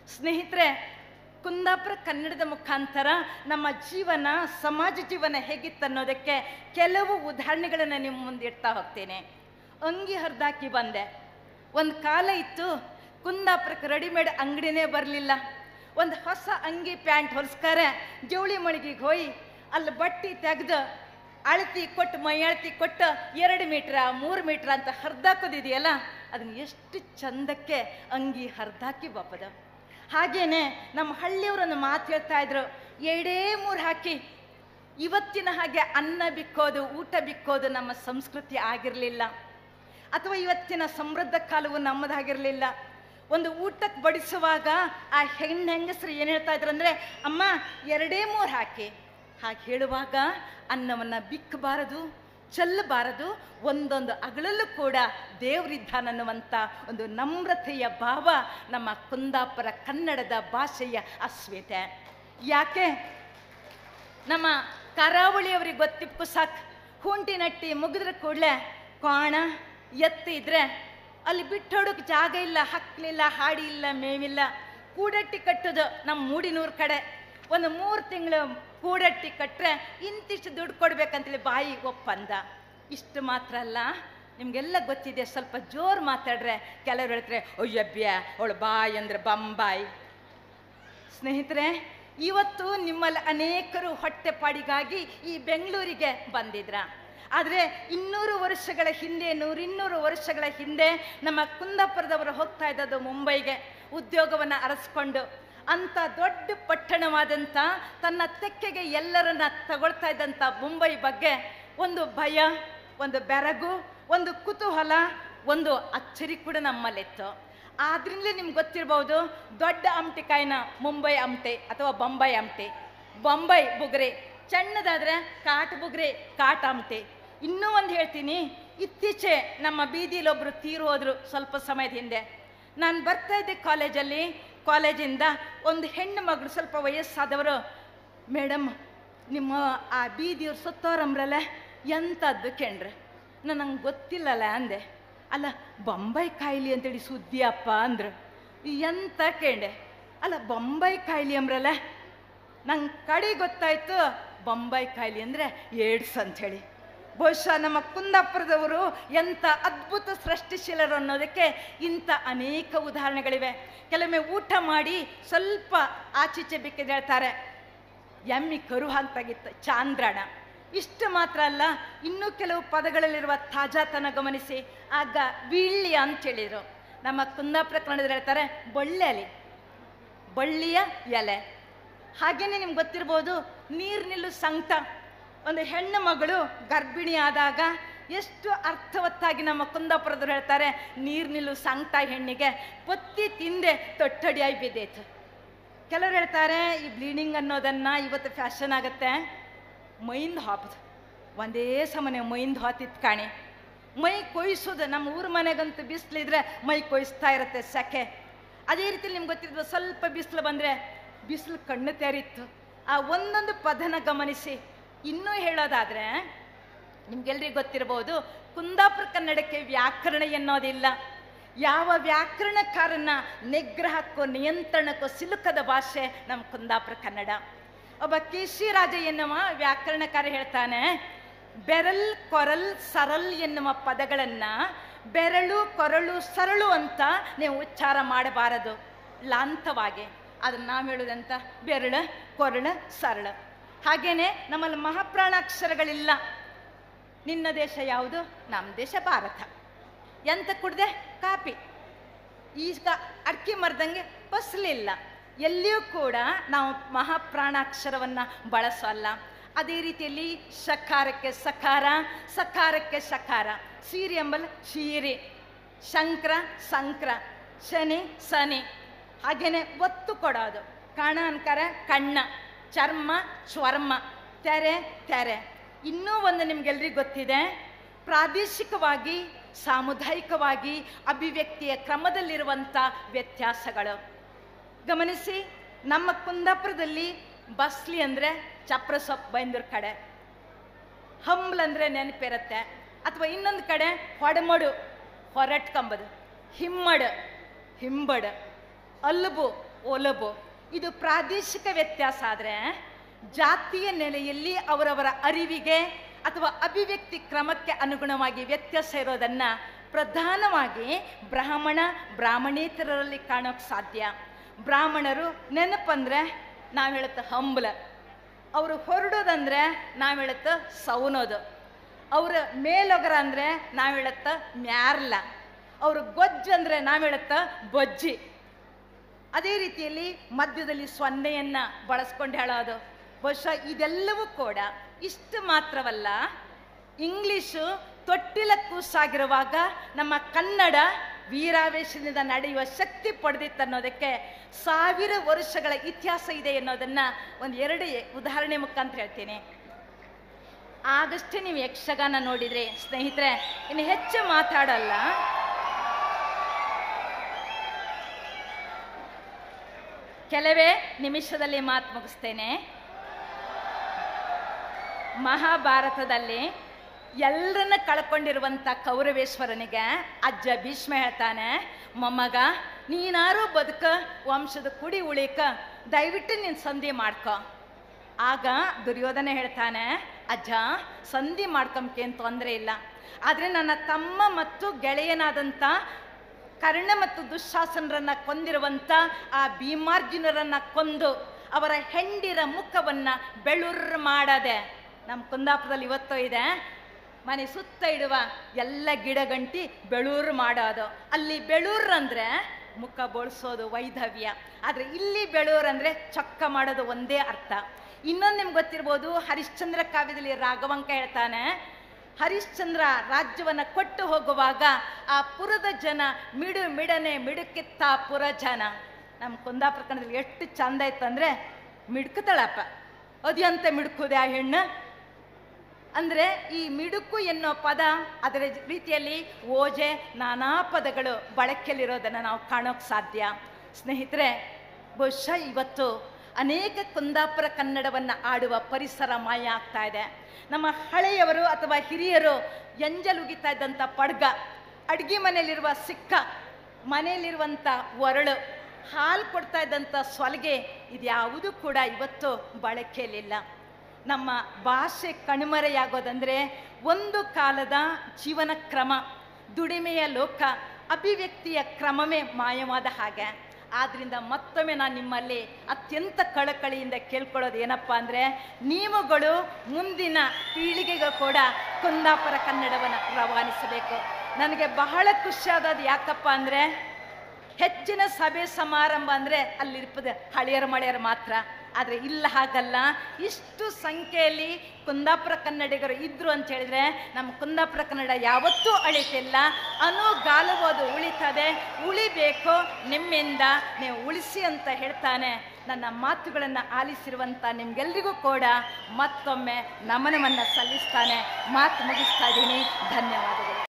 ಸ್ನೇಹಿತರೆ ಕುಂದಾಪುರ ಕನ್ನಡದ ಮುಖಾಂತರ ನಮ್ಮ ಜೀವನ ಸಮಾಜ ಜೀವನ ಹೇಗಿತ್ತು ಅನ್ನೋದಕ್ಕೆ ಕೆಲವು ಉದಾಹರಣೆಗಳನ್ನು ನಿಮ್ಮ ಮುಂದೆ ಇಡ್ತಾ ಹೋಗ್ತೇನೆ ಅಂಗಿ ಹರಿದಾಕಿ ಬಂದೆ ಒಂದು ಕಾಲ ಇತ್ತು ಕುಂದಾಪುರಕ್ಕೆ ರೆಡಿಮೇಡ್ ಅಂಗಡಿನೇ ಬರಲಿಲ್ಲ ಒಂದು ಹೊಸ ಅಂಗಿ ಪ್ಯಾಂಟ್ ಹೊಲ್ಸ್ಕಾರೆ ಜವಳಿ ಮಳಿಗೆಗೆ ಹೋಗಿ ಅಲ್ಲಿ ಬಟ್ಟೆ ತೆಗೆದು ಅಳತಿ ಕೊಟ್ಟು ಮೈ ಅಳತಿ ಕೊಟ್ಟು ಎರಡು ಮೀಟ್ರ ಮೂರು ಮೀಟ್ರ ಅಂತ ಹರಿದಾಕೋದಿದೆಯಲ್ಲ ಅದನ್ನ ಎಷ್ಟು ಚಂದಕ್ಕೆ ಅಂಗಿ ಹರಿದಾಕಿ ಬಾಪದ ಹಾಗೇನೆ ನಮ್ಮ ಹಳ್ಳಿಯವರೊಂದು ಮಾತು ಹೇಳ್ತಾ ಇದ್ರು ಎರಡೇ ಮೂರು ಹಾಕಿ ಇವತ್ತಿನ ಹಾಗೆ ಅನ್ನ ಬಿಕ್ಕೋದು ಊಟ ಬಿಕ್ಕೋದು ನಮ್ಮ ಸಂಸ್ಕೃತಿ ಆಗಿರಲಿಲ್ಲ ಅಥವಾ ಇವತ್ತಿನ ಸಮೃದ್ಧ ಕಾಲವು ನಮ್ಮದಾಗಿರಲಿಲ್ಲ ಒಂದು ಊಟಕ್ಕೆ ಬಡಿಸುವಾಗ ಆ ಹೆಣ್ಣು ಹೆಂಗಸರು ಏನು ಹೇಳ್ತಾ ಇದ್ರು ಅಂದರೆ ಅಮ್ಮ ಎರಡೇ ಮೂರು ಹಾಕಿ ಹಾಗೆ ಹೇಳುವಾಗ ಅನ್ನವನ್ನು ಬಿಕ್ಕಬಾರದು ಚೆಲ್ಲಬಾರದು ಒಂದೊಂದು ಅಗಳಲ್ಲೂ ಕೂಡ ದೇವರಿದ್ದಾನನ್ನುವಂಥ ಒಂದು ನಮ್ರತೆಯ ಭಾವ ನಮ್ಮ ಕುಂದಾಪುರ ಕನ್ನಡದ ಭಾಷೆಯ ಅಸ್ಮಿತೆ ಯಾಕೆ ನಮ್ಮ ಕರಾವಳಿಯವರಿಗೆ ಗೊತ್ತಿಪ್ಪು ಸಾಕು ಹುಂಟಿ ನಟ್ಟಿ ಮುಗಿದ್ರ ಕೂಡಲೇ ಕೋಣ ಎತ್ತಿ ಇದ್ರೆ ಅಲ್ಲಿ ಬಿಟ್ಟೋಡಕ್ಕೆ ಜಾಗ ಇಲ್ಲ ಹಕ್ಕಲಿಲ್ಲ ಹಾಡಿ ಇಲ್ಲ ಮೇವಿಲ್ಲ ಕೂಡಟ್ಟಿ ಕಟ್ಟೋದು ನಮ್ಮ ಮೂಡಿನೂರು ಕಡೆ ಒಂದು ಮೂರು ತಿಂಗಳು ಕೂಡಟ್ಟಿ ಕಟ್ಟರೆ ಇಂತಿಷ್ಟು ದುಡ್ಡು ಕೊಡ್ಬೇಕಂತೇಳಿ ಬಾಯಿ ಒಪ್ಪಂದ ಇಷ್ಟು ಮಾತ್ರ ಅಲ್ಲ ನಿಮಗೆಲ್ಲ ಗೊತ್ತಿದೆ ಸ್ವಲ್ಪ ಜೋರು ಮಾತಾಡ್ರೆ ಕೆಲವ್ರು ಹೇಳ್ತಾರೆ ಅಯ್ಯಬ್ಯ ಅವಳು ಬಾಯಿ ಅಂದ್ರೆ ಬಂಬಾಯಿ ಸ್ನೇಹಿತರೆ ಇವತ್ತು ನಿಮ್ಮಲ್ಲಿ ಅನೇಕರು ಹೊಟ್ಟೆಪಾಡಿಗಾಗಿ ಈ ಬೆಂಗಳೂರಿಗೆ ಬಂದಿದ್ರ ಆದರೆ ಇನ್ನೂರು ವರ್ಷಗಳ ಹಿಂದೆ ನೂರಿನ್ನೂರು ವರ್ಷಗಳ ಹಿಂದೆ ನಮ್ಮ ಕುಂದಾಪುರದವರು ಹೋಗ್ತಾ ಇದ್ದದ್ದು ಮುಂಬೈಗೆ ಉದ್ಯೋಗವನ್ನು ಅರಸ್ಕೊಂಡು ಅಂಥ ದೊಡ್ಡ ಪಟ್ಟಣವಾದಂಥ ತನ್ನ ತೆಕ್ಕೆಗೆ ಎಲ್ಲರನ್ನ ತಗೊಳ್ತಾ ಇದ್ದಂಥ ಮುಂಬೈ ಬಗ್ಗೆ ಒಂದು ಭಯ ಒಂದು ಬೆರಗು ಒಂದು ಕುತೂಹಲ ಒಂದು ಅಚ್ಚರಿ ಕೂಡ ನಮ್ಮಲ್ಲಿತ್ತು ಆದ್ರಿಂದಲೇ ನಿಮ್ಗೆ ಗೊತ್ತಿರ್ಬೋದು ದೊಡ್ಡ ಆಮಟಿಕಾಯಿನ ಮುಂಬೈ ಆಮಟೆ ಅಥವಾ ಬೊಂಬೈ ಆಮಟೆ ಬೊಂಬೈ ಬುಗ್ರೆ ಸಣ್ಣದಾದ್ರೆ ಕಾಟ್ ಬುಗ್ರೆ ಕಾಟ್ ಆಮಟೆ ಇನ್ನೂ ಒಂದು ಹೇಳ್ತೀನಿ ಇತ್ತೀಚೆ ನಮ್ಮ ಬೀದಿಲಿ ಒಬ್ರು ತೀರು ಹೋದ್ರು ಸ್ವಲ್ಪ ಸಮಯದ ಹಿಂದೆ ನಾನು ಬರ್ತಾ ಇದ್ದೆ ಕಾಲೇಜಲ್ಲಿ ಕಾಲೇಜಿಂದ ಒಂದು ಹೆಣ್ಣು ಮಗಳು ಸ್ವಲ್ಪ ವಯಸ್ಸಾದವರು ಮೇಡಮ್ ನಿಮ್ಮ ಆ ಬೀದಿಯವ್ರು ಸತ್ತೋರಮ್ರಲ್ಲ ಎಂಥದ್ದು ಕೇಳ್ರೆ ನಾನು ನಂಗೆ ಗೊತ್ತಿಲ್ಲಲ್ಲ ಅಂದೆ ಅಲ್ಲ ಬೊಂಬೈ ಕಾಯಿಲೆ ಅಂತೇಳಿ ಸುದ್ದಿ ಅಪ್ಪ ಅಂದ್ರು ಎಂತ ಕೇಂಡೆ ಅಲ್ಲ ಬೊಂಬೈ ಕಾಯಿಲೆ ಅಂಬ್ರಲ್ಲ ನಂಗೆ ಕಡೆ ಗೊತ್ತಾಯ್ತು ಬೊಂಬೈ ಕಾಯಿಲೆ ಅಂದರೆ ಏಡ್ಸ್ ಅಂಥೇಳಿ ಬಹುಶಃ ನಮ್ಮ ಕುಂದಾಪುರದವರು ಎಂಥ ಅದ್ಭುತ ಸೃಷ್ಟಿಶೀಲರು ಅನ್ನೋದಕ್ಕೆ ಇಂಥ ಅನೇಕ ಉದಾಹರಣೆಗಳಿವೆ ಕೆಲವೊಮ್ಮೆ ಊಟ ಮಾಡಿ ಸ್ವಲ್ಪ ಆಚೀಚೆ ಬಿಕ್ಕಿದ್ದು ಹೇಳ್ತಾರೆ ಎಮ್ಮಿ ಕರು ಹಾಕ್ತಾಗಿತ್ತು ಚಾಂದ್ರಣ ಇಷ್ಟು ಮಾತ್ರ ಅಲ್ಲ ಇನ್ನೂ ಕೆಲವು ಪದಗಳಲ್ಲಿರುವ ತಾಜಾತನ ಗಮನಿಸಿ ಆಗ ಬೀಳ್ಳಿ ಅಂತ ಹೇಳಿದರು ನಮ್ಮ ಕುಂದಾಪುರ ಕನ್ನಡದಲ್ಲಿ ಹೇಳ್ತಾರೆ ಬಳ್ಳಿ ಬಳ್ಳಿಯ ಎಲೆ ಹಾಗೇನೆ ನಿಮ್ಗೆ ಗೊತ್ತಿರ್ಬೋದು ನೀರು ನಿಲ್ಲು ಸಂಕಟ ಒಂದು ಹೆಣ್ಣು ಮಗಳು ಗರ್ಭಿಣಿ ಆದಾಗ ಎಷ್ಟು ಅರ್ಥವತ್ತಾಗಿ ನಮ್ಮ ಕುಂದಾಪುರದವ್ರು ಹೇಳ್ತಾರೆ ನೀರು ನಿಲ್ಲು ಸಂಕಟ ಹೆಣ್ಣಿಗೆ ಪೊತ್ತಿ ತಿಂದೆ ತೊಟ್ಟಡಿಯಾಗಿ ಬಿದ್ದೈತು ಕೆಲವ್ರು ಹೇಳ್ತಾರೆ ಈ ಬ್ಲೀಡಿಂಗ್ ಅನ್ನೋದನ್ನ ಇವತ್ತು ಫ್ಯಾಷನ್ ಆಗತ್ತೆ ಮೈಂದು ಹಾಪದು ಒಂದೇ ಸಮನೆ ಮೈಂದು ಹಾತಿತ್ತು ಕಾಣಿ ಮೈ ಕೊಯ್ಸೋದು ನಮ್ಮ ಊರ ಮನೆಗಂತೂ ಬಿಸಿಲಿದ್ರೆ ಮೈ ಕೊಯ್ಸ್ತಾ ಇರುತ್ತೆ ಸೆಕೆ ಅದೇ ರೀತಿ ನಿಮ್ಗೆ ಗೊತ್ತಿದ್ವು ಸ್ವಲ್ಪ ಬಿಸಿಲು ಬಂದರೆ ಬಿಸಿಲು ಕಣ್ಣು ತೆರಿತ್ತು ಆ ಒಂದೊಂದು ಪದನ ಗಮನಿಸಿ ಇನ್ನೂ ಹೇಳೋದಾದ್ರೆ ನಿಮ್ಗೆಲ್ರಿಗೂ ಗೊತ್ತಿರಬಹುದು ಕುಂದಾಪುರ ಕನ್ನಡಕ್ಕೆ ವ್ಯಾಕರಣ ಎನ್ನೋದಿಲ್ಲ ಯಾವ ವ್ಯಾಕರಣಕಾರನ ನಿಗ್ರಹಕ್ಕೋ ನಿಯಂತ್ರಣಕ್ಕೋ ಸಿಲುಕದ ಭಾಷೆ ನಮ್ಮ ಕುಂದಾಪುರ ಕನ್ನಡ ಒಬ್ಬ ಕೆ ಸಿ ರಾಜ ಎನ್ನುವ ವ್ಯಾಕರಣಕಾರ ಹೇಳ್ತಾನೆ ಬೆರಲ್ ಕೊರಲ್ ಸರಲ್ ಎನ್ನುವ ಪದಗಳನ್ನ ಬೆರಳು ಕೊರಳು ಸರಳು ಅಂತ ನೀವು ಉಚ್ಚಾರ ಮಾಡಬಾರದು ಲಾಂತವಾಗಿ ಅದನ್ನ ನಾವು ಹೇಳುದಂತ ಬೆರಳ ಕೊರಳ ಸರಳ ಹಾಗೇನೆ ನಮ್ಮಲ್ಲಿ ಮಹಾಪ್ರಾಣಾಕ್ಷರಗಳಿಲ್ಲ ನಿನ್ನ ದೇಶ ಯಾವುದು ನಮ್ಮ ದೇಶ ಭಾರತ ಎಂತ ಕುಡ್ದೆ ಕಾಪಿ ಈಗ ಅಡ್ಕೆ ಮರದಂಗೆ ಫಸಲಿಲ್ಲ ಎಲ್ಲಿಯೂ ಕೂಡ ನಾವು ಮಹಾಪ್ರಾಣಾಕ್ಷರವನ್ನು ಬಳಸೋಲ್ಲ ಅದೇ ರೀತಿಯಲ್ಲಿ ಶಕಾರಕ್ಕೆ ಸಕಾರ ಸಕಾರಕ್ಕೆ ಶಕಾರ ಸೀರೆ ಎಂಬಲ್ ಶೀರೆ ಶಂಕ್ರ ಸಂಕ್ರ ಶನಿ ಸನಿ ಹಾಗೇನೆ ಒತ್ತು ಕೊಡೋದು ಕಣ ಅನ್ಕರ ಕಣ್ಣ ಚರ್ಮ ಸ್ವರ್ಮ ತೆರೆ ತೆರೆ ಇನ್ನೂ ಒಂದು ನಿಮ್ಗೆಲ್ರಿಗೂ ಗೊತ್ತಿದೆ ಪ್ರಾದೇಶಿಕವಾಗಿ ಸಾಮುದಾಯಿಕವಾಗಿ ಅಭಿವ್ಯಕ್ತಿಯ ಕ್ರಮದಲ್ಲಿರುವಂಥ ವ್ಯತ್ಯಾಸಗಳು ಗಮನಿಸಿ ನಮ್ಮ ಕುಂದಾಪುರದಲ್ಲಿ ಬಸ್ಲಿ ಅಂದರೆ ಚಪ್ರ ಸೊಪ್ಪು ಬೈಂದೂರು ಕಡೆ ಹಂಬ್ಲ್ ಅಂದರೆ ನೆನಪಿರುತ್ತೆ ಅಥವಾ ಇನ್ನೊಂದು ಕಡೆ ಹೊಡಮಡು ಹೊರಟ್ಕಂಬದು ಹಿಮ್ಮಡ ಹಿಂಬಡ ಅಲ್ಬು ಒಲಬು ಇದು ಪ್ರಾದೇಶಿಕ ವ್ಯತ್ಯಾಸ ಆದರೆ ಜಾತಿಯ ನೆಲೆಯಲ್ಲಿ ಅವರವರ ಅರಿವಿಗೆ ಅಥವಾ ಅಭಿವ್ಯಕ್ತಿ ಕ್ರಮಕ್ಕೆ ಅನುಗುಣವಾಗಿ ವ್ಯತ್ಯಾಸ ಇರೋದನ್ನ ಪ್ರಧಾನವಾಗಿ ಬ್ರಾಹ್ಮಣ ಬ್ರಾಹ್ಮಣೇತರರಲ್ಲಿ ಕಾಣೋಕೆ ಸಾಧ್ಯ ಬ್ರಾಹ್ಮಣರು ನೆನಪಂದ್ರೆ ನಾವು ಹೇಳುತ್ತೆ ಹಂಬಲ ಅವರು ಹೊರಡೋದಂದ್ರೆ ನಾವು ಹೇಳುತ್ತೆ ಸೌನೋದು ಅವ್ರ ಮೇಲೊಗರ ಅಂದ್ರೆ ನಾವು ಹೇಳುತ್ತ ಮ್ಯಾರ್ಲ ಅವ್ರ ಗೊಜ್ಜು ಅಂದ್ರೆ ನಾವು ಹೇಳುತ್ತ ಬೊಜ್ಜಿ ಅದೇ ರೀತಿಯಲ್ಲಿ ಮಧ್ಯದಲ್ಲಿ ಸೊನ್ನೆಯನ್ನ ಬಳಸ್ಕೊಂಡು ಹೇಳೋದು ಬಹುಶಃ ಇದೆಲ್ಲವೂ ಕೂಡ ಇಷ್ಟು ಮಾತ್ರವಲ್ಲ ಇಂಗ್ಲಿಷು ತೊಟ್ಟಿಲ ಕೂಸಾಗಿರುವಾಗ ನಮ್ಮ ಕನ್ನಡ ವೀರಾವೇಶದಿಂದ ನಡೆಯುವ ಶಕ್ತಿ ಪಡೆದಿತ್ತು ಅನ್ನೋದಕ್ಕೆ ಸಾವಿರ ವರ್ಷಗಳ ಇತಿಹಾಸ ಇದೆ ಅನ್ನೋದನ್ನ ಒಂದು ಎರಡು ಉದಾಹರಣೆ ಮುಖಾಂತರ ಹೇಳ್ತೀನಿ ಆಗಷ್ಟೇ ನೀವು ಯಕ್ಷಗಾನ ನೋಡಿದ್ರಿ ಸ್ನೇಹಿತರೆ ಇನ್ನು ಹೆಚ್ಚು ಮಾತಾಡಲ್ಲ ಕೆಲವೇ ನಿಮಿಷದಲ್ಲಿ ಮಾತು ಮುಗಿಸ್ತೇನೆ ಮಹಾಭಾರತದಲ್ಲಿ ಎಲ್ಲರನ್ನ ಕಳ್ಕೊಂಡಿರುವಂಥ ಕೌರವೇಶ್ವರನಿಗೆ ಅಜ್ಜ ಭೀಷ್ಮ ಹೇಳ್ತಾನೆ ಮೊಮ್ಮಗ ನೀನಾರು ಬದುಕ ವಂಶದ ಕುಡಿ ಉಳಿಕ ದಯವಿಟ್ಟು ನೀನು ಸಂಧಿ ಮಾಡ್ಕೊ ಆಗ ದುರ್ಯೋಧನ ಹೇಳ್ತಾನೆ ಅಜ್ಜ ಸಂಧಿ ಮಾಡ್ಕೊಂಬೇನ್ ತೊಂದರೆ ಇಲ್ಲ ಆದರೆ ನನ್ನ ತಮ್ಮ ಮತ್ತು ಗೆಳೆಯನಾದಂಥ ಕರ್ಣ ಮತ್ತು ದುಶ್ಶಾಸನರನ್ನ ಕೊಂದಿರುವಂಥ ಆ ಭೀಮಾರ್ಜುನರನ್ನ ಕೊಂದು ಅವರ ಹೆಂಡಿರ ಮುಖವನ್ನ ಬೆಳುರ್ ಮಾಡದೆ ನಮ್ಮ ಕುಂದಾಪುರದಲ್ಲಿ ಇವತ್ತು ಇದೆ ಮನೆ ಸುತ್ತ ಇಡುವ ಎಲ್ಲ ಗಿಡಗಂಟಿ ಬೆಳೂರು ಮಾಡೋದು ಅಲ್ಲಿ ಬೆಳೂರು ಅಂದ್ರೆ ಮುಖ ಬೋಳ್ಸೋದು ವೈಧವ್ಯ ಆದರೆ ಇಲ್ಲಿ ಬೆಳೂರು ಅಂದ್ರೆ ಚೊಕ್ಕ ಮಾಡೋದು ಒಂದೇ ಅರ್ಥ ಇನ್ನೊಂದು ನಿಮ್ಗೆ ಗೊತ್ತಿರ್ಬೋದು ಹರಿಶ್ಚಂದ್ರ ಕಾವ್ಯದಲ್ಲಿ ರಾಘವಂಕ ಹೇಳ್ತಾನೆ ಹರಿಶ್ಚಂದ್ರ ರಾಜ್ಯವನ್ನ ಕೊಟ್ಟು ಹೋಗುವಾಗ ಆ ಪುರದ ಜನ ಮಿಡು ಮಿಡನೆ ಮಿಡುಕಿತ್ತ ಪುರ ಜನ ನಮ್ಮ ಕುಂದಾಪುರ ಕನ್ನಡದಲ್ಲಿ ಎಷ್ಟು ಚಂದ ಇತ್ತಂದ್ರೆ ಮಿಡ್ಕುತ್ತಳಪ್ಪ ಅದ್ಯಂತ ಮಿಡ್ಕುದೆ ಆ ಹೆಣ್ಣು ಅಂದ್ರೆ ಈ ಮಿಡುಕು ಎನ್ನೋ ಪದ ಅದರ ರೀತಿಯಲ್ಲಿ ಓಜೆ ನಾನಾ ಪದಗಳು ಬಳಕೆಯಲ್ಲಿರೋದನ್ನು ನಾವು ಕಾಣೋಕೆ ಸಾಧ್ಯ ಸ್ನೇಹಿತರೆ ಬಹುಶಃ ಇವತ್ತು ಅನೇಕ ಕುಂದಾಪುರ ಕನ್ನಡವನ್ನು ಆಡುವ ಪರಿಸರ ಮಾಯ ಆಗ್ತಾ ಇದೆ ನಮ್ಮ ಹಳೆಯವರು ಅಥವಾ ಹಿರಿಯರು ಎಂಜಲುಗಿತಾ ಇದ್ದಂಥ ಪಡ್ಗ ಅಡುಗೆ ಮನೆಯಲ್ಲಿರುವ ಸಿಕ್ಕ ಮನೆಯಲ್ಲಿರುವಂಥ ಒರಳು ಹಾಲು ಕೊಡ್ತಾ ಇದ್ದಂಥ ಸೊಲಗೆ ಇದ್ಯಾವುದೂ ಕೂಡ ಇವತ್ತು ಬಳಕೆಯಲ್ಲಿಲ್ಲ ನಮ್ಮ ಭಾಷೆ ಕಣ್ಮರೆಯಾಗೋದಂದ್ರೆ ಒಂದು ಕಾಲದ ಜೀವನ ಕ್ರಮ ದುಡಿಮೆಯ ಲೋಕ ಅಭಿವ್ಯಕ್ತಿಯ ಕ್ರಮವೇ ಮಾಯವಾದ ಹಾಗೆ ಆದ್ರಿಂದ ಮತ್ತೊಮ್ಮೆ ನಾನು ನಿಮ್ಮಲ್ಲಿ ಅತ್ಯಂತ ಕಳಕಳಿಯಿಂದ ಕೇಳ್ಕೊಳ್ಳೋದು ಏನಪ್ಪ ಅಂದರೆ ನೀವುಗಳು ಮುಂದಿನ ಪೀಳಿಗೆಗೂ ಕೂಡ ಕುಂದಾಪುರ ಕನ್ನಡವನ್ನು ರವಾನಿಸಬೇಕು ನನಗೆ ಬಹಳ ಖುಷಿಯಾದದ್ದು ಯಾಕಪ್ಪ ಅಂದರೆ ಹೆಚ್ಚಿನ ಸಭೆ ಸಮಾರಂಭ ಅಂದರೆ ಅಲ್ಲಿರ್ಪದ ಹಳೆಯರ ಮಳೆಯರು ಮಾತ್ರ ಆದರೆ ಇಲ್ಲ ಹಾಗಲ್ಲ ಇಷ್ಟು ಸಂಖ್ಯೆಯಲ್ಲಿ ಕುಂದಾಪುರ ಕನ್ನಡಿಗರು ಇದ್ರು ಅಂತ ಹೇಳಿದ್ರೆ ನಮ್ಮ ಕುಂದಾಪುರ ಕನ್ನಡ ಯಾವತ್ತೂ ಅಳಿತಿಲ್ಲ ಅನುಗಾಲುವುದು ಉಳಿತದೆ ಉಳಿಬೇಕು ನಿಮ್ಮಿಂದ ನೀವು ಉಳಿಸಿ ಅಂತ ಹೇಳ್ತಾನೆ ನನ್ನ ಮಾತುಗಳನ್ನು ಆಲಿಸಿರುವಂಥ ನಿಮ್ಗೆಲ್ರಿಗೂ ಕೂಡ ಮತ್ತೊಮ್ಮೆ ನಮನವನ್ನು ಸಲ್ಲಿಸ್ತಾನೆ ಮಾತು ಮುಗಿಸ್ತಾ ಇದ್ದೀನಿ ಧನ್ಯವಾದಗಳು